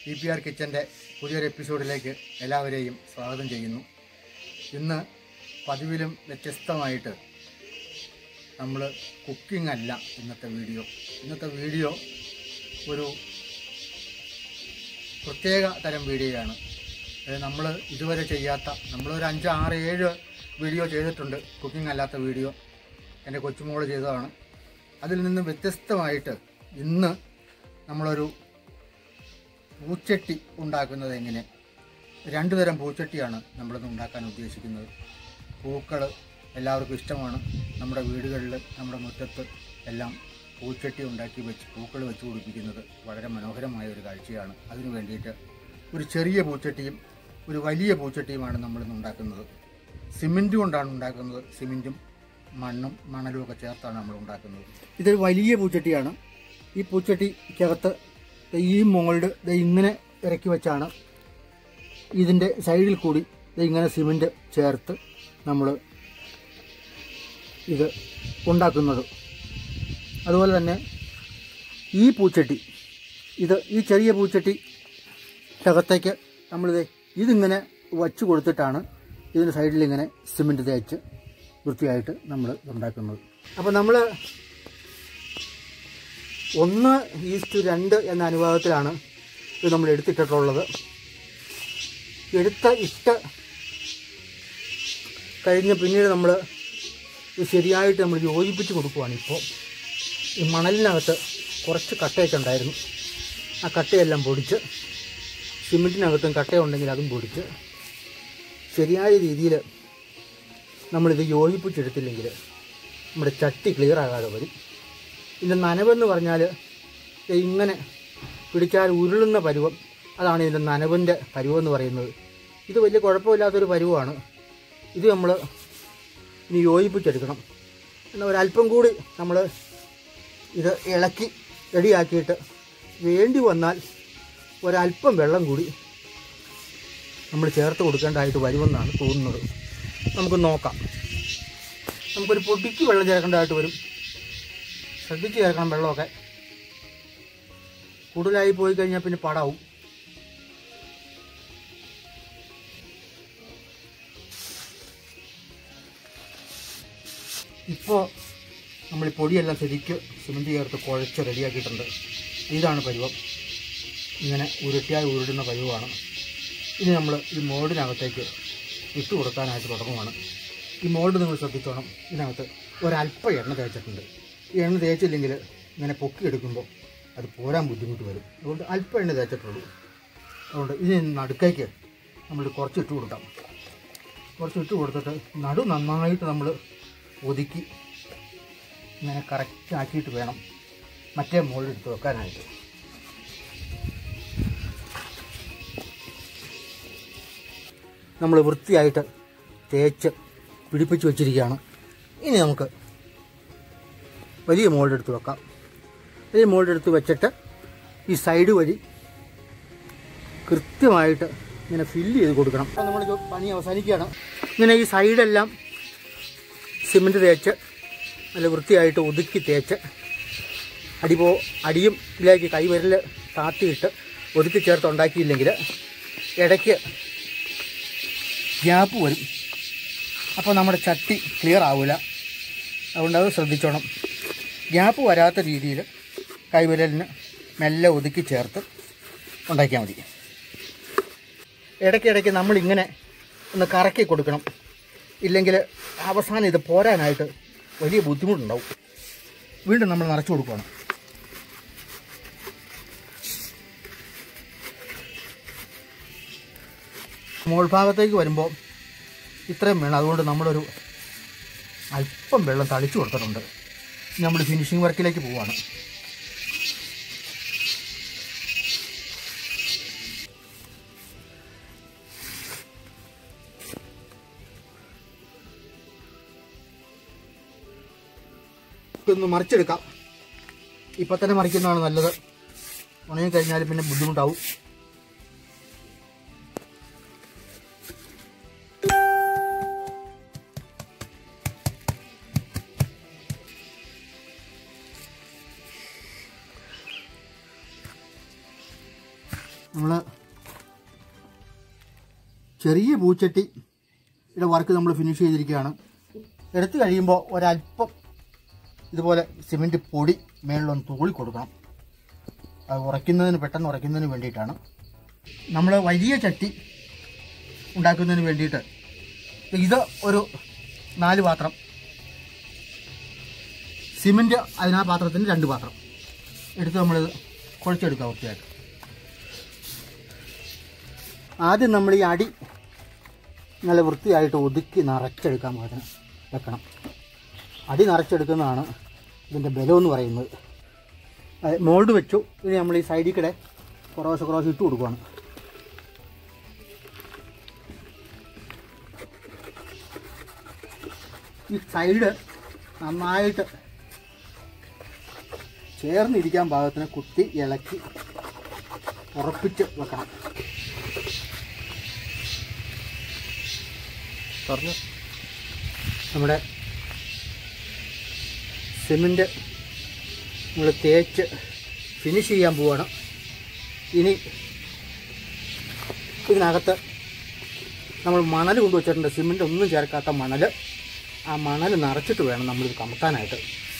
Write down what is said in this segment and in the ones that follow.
E P R കിച്ചൻ്റെ പുതിയൊരു എപ്പിസോഡിലേക്ക് എല്ലാവരെയും സ്വാഗതം ചെയ്യുന്നു ഇന്ന് പതിവിലും വ്യത്യസ്തമായിട്ട് നമ്മൾ കുക്കിംഗ് അല്ല ഇന്നത്തെ വീഡിയോ ഇന്നത്തെ വീഡിയോ ഒരു പ്രത്യേക തരം വീഡിയോയാണ് നമ്മൾ ഇതുവരെ ചെയ്യാത്ത നമ്മളൊരു അഞ്ച് ആറ് ഏഴ് വീഡിയോ ചെയ്തിട്ടുണ്ട് കുക്കിംഗ് അല്ലാത്ത വീഡിയോ എൻ്റെ കൊച്ചുമോള് ചെയ്തതാണ് അതിൽ നിന്ന് വ്യത്യസ്തമായിട്ട് ഇന്ന് നമ്മളൊരു പൂച്ചട്ടി ഉണ്ടാക്കുന്നത് എങ്ങനെ രണ്ടു തരം പൂച്ചട്ടിയാണ് നമ്മളിന്ന് ഉണ്ടാക്കാൻ ഉദ്ദേശിക്കുന്നത് പൂക്കൾ എല്ലാവർക്കും ഇഷ്ടമാണ് നമ്മുടെ വീടുകളിൽ നമ്മുടെ മുറ്റത്ത് എല്ലാം പൂച്ചട്ടി ഉണ്ടാക്കി വെച്ച് പൂക്കൾ വെച്ച് പിടിപ്പിക്കുന്നത് വളരെ മനോഹരമായ ഒരു കാഴ്ചയാണ് അതിനു വേണ്ടിയിട്ട് ഒരു ചെറിയ പൂച്ചട്ടിയും ഒരു വലിയ പൂച്ചട്ടിയുമാണ് നമ്മളിന്ന് ഉണ്ടാക്കുന്നത് സിമെൻറ്റ് കൊണ്ടാണ് ഉണ്ടാക്കുന്നത് സിമെൻറ്റും മണ്ണും മണലും ഒക്കെ ചേർത്താണ് നമ്മൾ ഉണ്ടാക്കുന്നത് ഇതൊരു വലിയ പൂച്ചട്ടിയാണ് ഈ പൂച്ചട്ടിക്കകത്ത് ദേ ഈ മോൾഡ് ദേ ഇങ്ങനെ ഇറക്കി വെച്ചാണ് ഇതിൻ്റെ സൈഡിൽ കൂടി ദേ ഇങ്ങനെ സിമെൻറ്റ് ചേർത്ത് നമ്മൾ ഇത് ഉണ്ടാക്കുന്നത് അതുപോലെ തന്നെ ഈ പൂച്ചട്ടി ഇത് ഈ ചെറിയ പൂച്ചട്ടി അകത്തേക്ക് നമ്മളിത് ഇതിങ്ങനെ വച്ച് കൊടുത്തിട്ടാണ് ഇതിൻ്റെ സൈഡിൽ ഇങ്ങനെ സിമെൻറ്റ് തേച്ച് വൃത്തിയായിട്ട് നമ്മൾ ഉണ്ടാക്കുന്നത് അപ്പോൾ നമ്മൾ ഒന്ന് ഈസ്റ്റ് രണ്ട് എന്ന അനുപാതത്തിലാണ് ഇത് നമ്മൾ എടുത്തിട്ടിട്ടുള്ളത് എടുത്ത ഇട്ട് കഴിഞ്ഞ് പിന്നീട് നമ്മൾ ഇത് ശരിയായിട്ട് നമ്മൾ യോജിപ്പിച്ച് കൊടുക്കുവാണ് ഇപ്പോൾ ഈ മണലിനകത്ത് കുറച്ച് കട്ടയൊക്കെ ഉണ്ടായിരുന്നു ആ കട്ടയെല്ലാം പൊടിച്ച് സിമെൻറ്റിനകത്തും കട്ടയുണ്ടെങ്കിൽ അതും പൊടിച്ച് ശരിയായ രീതിയിൽ നമ്മളിത് യോജിപ്പിച്ചെടുത്തില്ലെങ്കിൽ നമ്മുടെ ചട്ടി ക്ലിയർ ആകാതെ വരും ഇതിൻ്റെ നനവെന്ന് പറഞ്ഞാൽ ദേ ഇങ്ങനെ പിടിച്ചാൽ ഉരുളുന്ന പരുവം അതാണ് ഇതിൻ്റെ നനവിൻ്റെ പരുവം എന്ന് പറയുന്നത് ഇത് വലിയ കുഴപ്പമില്ലാത്തൊരു പരുവമാണ് ഇത് നമ്മൾ ഇനി യോജിപ്പിച്ചെടുക്കണം എന്നാൽ ഒരല്പം കൂടി നമ്മൾ ഇത് ഇളക്കി റെഡിയാക്കിയിട്ട് വേണ്ടി വന്നാൽ ഒരല്പം വെള്ളം കൂടി നമ്മൾ ചേർത്ത് കൊടുക്കേണ്ടതായിട്ട് വരുമെന്നാണ് തോന്നുന്നത് നമുക്ക് നോക്കാം നമുക്കൊരു പൊടിക്ക് വെള്ളം ചേർക്കേണ്ടതായിട്ട് വരും ശ്രദ്ധിച്ച് ചേർക്കണം വെള്ളമൊക്കെ കൂടുതലായി പോയി കഴിഞ്ഞാൽ പിന്നെ പടാവും ഇപ്പോൾ നമ്മൾ ഈ പൊടിയെല്ലാം ശരിക്ക് സിമെൻറ്റ് ചേർത്ത് കുഴച്ച് റെഡിയാക്കിയിട്ടുണ്ട് ഇതാണ് പരുവം ഇങ്ങനെ ഉരുട്ടിയായി ഉരുടുന്ന പരുവമാണ് ഇനി നമ്മൾ ഈ മോൾഡിനകത്തേക്ക് ഇട്ട് കൊടുക്കാനായിട്ട് തുടങ്ങുവാണ് ഈ മോൾഡ് നിങ്ങൾ ശ്രദ്ധിച്ചോണം ഇതിനകത്ത് ഒരല്പം എണ്ണ തേച്ചിട്ടുണ്ട് ഈ എണ്ണ തേച്ചില്ലെങ്കിൽ ഇങ്ങനെ പൊക്കിയെടുക്കുമ്പോൾ അത് പോരാൻ ബുദ്ധിമുട്ട് വരും അതുകൊണ്ട് അല്പം എണ്ണ തേച്ചിട്ടുള്ളൂ അതുകൊണ്ട് ഇതിന് നടുക്കേക്ക് നമ്മൾ കുറച്ച് ഇട്ട് കൊടുക്കാം കുറച്ച് ഇട്ട് കൊടുത്തിട്ട് നടു നന്നായിട്ട് നമ്മൾ ഒതുക്കി ഇങ്ങനെ കറക്റ്റ് ആക്കിയിട്ട് വേണം മറ്റേ മോൾഡ് എടുത്ത് വെക്കാനായിട്ട് നമ്മൾ വൃത്തിയായിട്ട് തേച്ച് പിടിപ്പിച്ച് വെച്ചിരിക്കുകയാണ് ഇനി നമുക്ക് വലിയ മോൾഡ് എടുത്ത് വെക്കാം വലിയ മോൾഡ് എടുത്ത് വെച്ചിട്ട് ഈ സൈഡ് വഴി കൃത്യമായിട്ട് ഇങ്ങനെ ഫില്ല് ചെയ്ത് കൊടുക്കണം നമ്മൾ പണി അവസാനിക്കുകയാണ് ഇങ്ങനെ ഈ സൈഡെല്ലാം സിമെൻറ്റ് തേച്ച് നല്ല വൃത്തിയായിട്ട് ഒതുക്കി തേച്ച് അടിപോ അടിയും ഇതിലേക്ക് കൈവിരൽ താത്തിയിട്ട് ഒതുക്കി ചേർത്ത് ഉണ്ടാക്കിയില്ലെങ്കിൽ ഇടയ്ക്ക് ഗ്യാപ്പ് വരും അപ്പോൾ നമ്മുടെ ചട്ടി ക്ലിയർ ആവില്ല അതുകൊണ്ട് അത് ശ്രദ്ധിച്ചോണം ഗ്യാപ്പ് വരാത്ത രീതിയിൽ കൈവിരലിന് മെല്ലെ ഒതുക്കി ചേർത്ത് ഉണ്ടാക്കിയാൽ മതി ഇടയ്ക്കിടയ്ക്ക് നമ്മളിങ്ങനെ ഒന്ന് കറക്കി കൊടുക്കണം ഇല്ലെങ്കിൽ അവസാനം ഇത് പോരാനായിട്ട് വലിയ ബുദ്ധിമുട്ടുണ്ടാവും വീണ്ടും നമ്മൾ നിറച്ചു കൊടുക്കണം മോൾ ഭാഗത്തേക്ക് വരുമ്പോൾ ഇത്രയും വേണം അതുകൊണ്ട് നമ്മളൊരു അല്പം വെള്ളം തളിച്ചു കൊടുത്തിട്ടുണ്ട് ഇനി നമ്മൾ ഫിനിഷിംഗ് വർക്കിലേക്ക് പോവാണ് ഒന്ന് മറിച്ചെടുക്കാം ഇപ്പം തന്നെ മറിക്കുന്നതാണ് നല്ലത് ഉണങ്ങി കഴിഞ്ഞാൽ പിന്നെ ബുദ്ധിമുട്ടാവും നമ്മൾ ചെറിയ പൂച്ചട്ടി ഇവിടെ വർക്ക് നമ്മൾ ഫിനിഷ് ചെയ്തിരിക്കുകയാണ് എടുത്തു കഴിയുമ്പോൾ ഒരല്പം ഇതുപോലെ സിമെൻറ്റ് പൊടി മേളിലൊന്ന് തൂളി കൊടുക്കണം അത് ഉറയ്ക്കുന്നതിന് പെട്ടെന്ന് ഉറയ്ക്കുന്നതിന് വേണ്ടിയിട്ടാണ് നമ്മൾ വലിയ ചട്ടി ഉണ്ടാക്കുന്നതിന് വേണ്ടിയിട്ട് ഇത് ഒരു നാല് പാത്രം സിമെൻറ്റ് അതിനാ പാത്രത്തിന് രണ്ട് പാത്രം എടുത്ത് നമ്മളിത് കുഴച്ചെടുക്കുക വൃത്തിയായിട്ട് ആദ്യം നമ്മൾ ഈ അടി നല്ല വൃത്തിയായിട്ട് ഒതുക്കി നിറച്ചെടുക്കാൻ പാകത്തിന് വെക്കണം അടി നിറച്ചെടുക്കുന്നതാണ് ഇതിൻ്റെ ബലം എന്ന് പറയുന്നത് അതെ മോൾഡ് വെച്ചു ഇനി നമ്മൾ ഈ സൈഡിൽ കൂടെ കുറേശ്ശെ കുറേശ്ശെ ഇട്ട് കൊടുക്കുവാണ് ഈ സൈഡ് നന്നായിട്ട് ചേർന്നിരിക്കാൻ പാകത്തിന് കുത്തി ഇളക്കി ഉറപ്പിച്ച് വെക്കണം പറഞ്ഞു നമ്മുടെ സിമൻറ്റ് നമ്മൾ തേച്ച് ഫിനിഷ് ചെയ്യാൻ പോവാണ് ഇനി ഇതിനകത്ത് നമ്മൾ മണൽ കൊണ്ടുവച്ചിട്ടുണ്ട് സിമൻറ്റ് ഒന്നും ചേർക്കാത്ത മണൽ ആ മണൽ നിറച്ചിട്ട് വേണം നമ്മളിത് കമത്താനായിട്ട്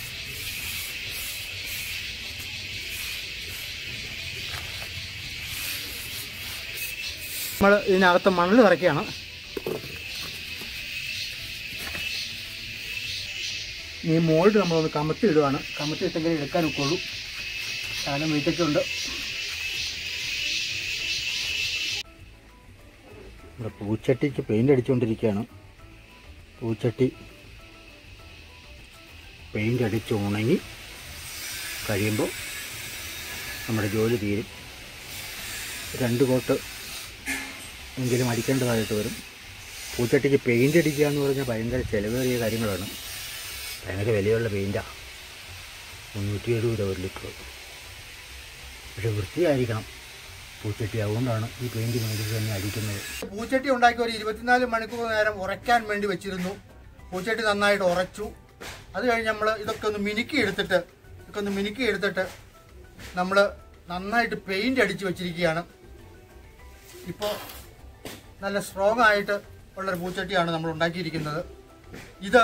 നമ്മൾ ഇതിനകത്ത് മണൽ നിറയ്ക്കുകയാണ് ഈ മോൾഡ് നമ്മളൊന്ന് കമത്തി ഇടുവാണ് കമത്തി ഇട്ടെങ്കിൽ എടുക്കാൻ ഒക്കുള്ളൂ കാലം വീട്ടിട്ടുണ്ട് ഇവിടെ പൂച്ചട്ടിക്ക് പെയിൻ്റ് അടിച്ചുകൊണ്ടിരിക്കുകയാണ് പൂച്ചട്ടി പെയിൻ്റ് അടിച്ച് ഉണങ്ങി കഴിയുമ്പോൾ നമ്മുടെ ജോലി തീരും രണ്ട് കോട്ട് എങ്കിലും അടിക്കേണ്ടതായിട്ട് വരും പൂച്ചട്ടിക്ക് പെയിൻ്റ് അടിക്കുക എന്ന് പറഞ്ഞാൽ ഭയങ്കര ചിലവേറിയ കാര്യങ്ങളാണ് ഭയങ്കര വിലയുള്ള പെയിൻറ്റാണ് മുന്നൂറ്റി എഴുപത് രൂപ ഒരു ലിറ്റർ പക്ഷെ വൃത്തിയായിരിക്കണം പൂച്ചട്ടി അതുകൊണ്ടാണ് ഈ പെയിൻറ്റ് മേടിച്ച് തന്നെ അടിക്കുന്നത് പൂച്ചട്ടി ഉണ്ടാക്കി ഒരു ഇരുപത്തിനാല് മണിക്കൂർ നേരം ഉറയ്ക്കാൻ വേണ്ടി വെച്ചിരുന്നു പൂച്ചട്ടി നന്നായിട്ട് ഉറച്ചു അത് കഴിഞ്ഞ് നമ്മൾ ഇതൊക്കെ ഒന്ന് മിനുക്കി എടുത്തിട്ട് ഇതൊക്കെ ഒന്ന് മിനുക്കി എടുത്തിട്ട് നമ്മൾ നന്നായിട്ട് പെയിൻ്റ് അടിച്ച് വെച്ചിരിക്കുകയാണ് ഇപ്പോൾ നല്ല സ്ട്രോങ് ആയിട്ട് ഉള്ളൊരു പൂച്ചട്ടിയാണ് നമ്മൾ ഉണ്ടാക്കിയിരിക്കുന്നത് ഇത്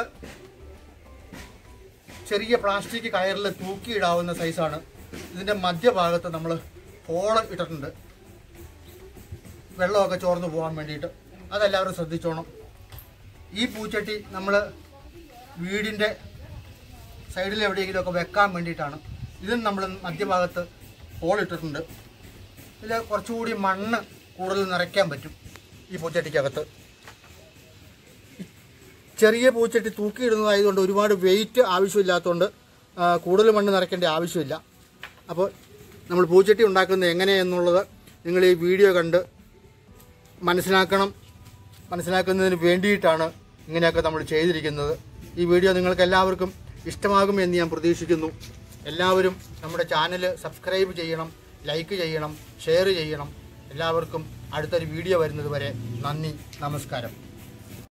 ചെറിയ പ്ലാസ്റ്റിക് കയറിൽ തൂക്കിയിടാവുന്ന സൈസാണ് ഇതിൻ്റെ മധ്യഭാഗത്ത് നമ്മൾ ഹോള് ഇട്ടിട്ടുണ്ട് വെള്ളമൊക്കെ ചോർന്ന് പോകാൻ വേണ്ടിയിട്ട് അതെല്ലാവരും ശ്രദ്ധിച്ചോണം ഈ പൂച്ചട്ടി നമ്മൾ വീടിൻ്റെ സൈഡിൽ എവിടെയെങ്കിലുമൊക്കെ വെക്കാൻ വേണ്ടിയിട്ടാണ് ഇതിന് നമ്മൾ മധ്യഭാഗത്ത് ഹോൾ ഇട്ടിട്ടുണ്ട് ഇതിൽ കുറച്ചുകൂടി മണ്ണ് കൂടുതൽ നിറയ്ക്കാൻ പറ്റും ഈ പൂച്ചട്ടിക്കകത്ത് ചെറിയ പൂച്ചട്ടി തൂക്കിയിടുന്നതായതുകൊണ്ട് ഒരുപാട് വെയിറ്റ് ആവശ്യമില്ലാത്തതുകൊണ്ട് ആ, കൂടുതൽ മണ്ണ് നിറയ്ക്കേണ്ട ആവശ്യമില്ല അപ്പോൾ നമ്മൾ പൂച്ചട്ടി ഉണ്ടാക്കുന്നത് എങ്ങനെയെന്നുള്ളത് നിങ്ങൾ ഈ വീഡിയോ കണ്ട് മനസ്സിലാക്കണം മനസ്സിലാക്കുന്നതിന് വേണ്ടിയിട്ടാണ് ഇങ്ങനെയൊക്കെ നമ്മൾ ചെയ്തിരിക്കുന്നത് ഈ വീഡിയോ നിങ്ങൾക്ക് എല്ലാവർക്കും ഇഷ്ടമാകുമെന്ന് ഞാൻ പ്രതീക്ഷിക്കുന്നു എല്ലാവരും നമ്മുടെ ചാനൽ സബ്സ്ക്രൈബ് ചെയ്യണം ലൈക്ക് ചെയ്യണം ഷെയർ ചെയ്യണം എല്ലാവർക്കും അടുത്തൊരു വീഡിയോ വരുന്നത് വരെ നന്ദി നമസ്കാരം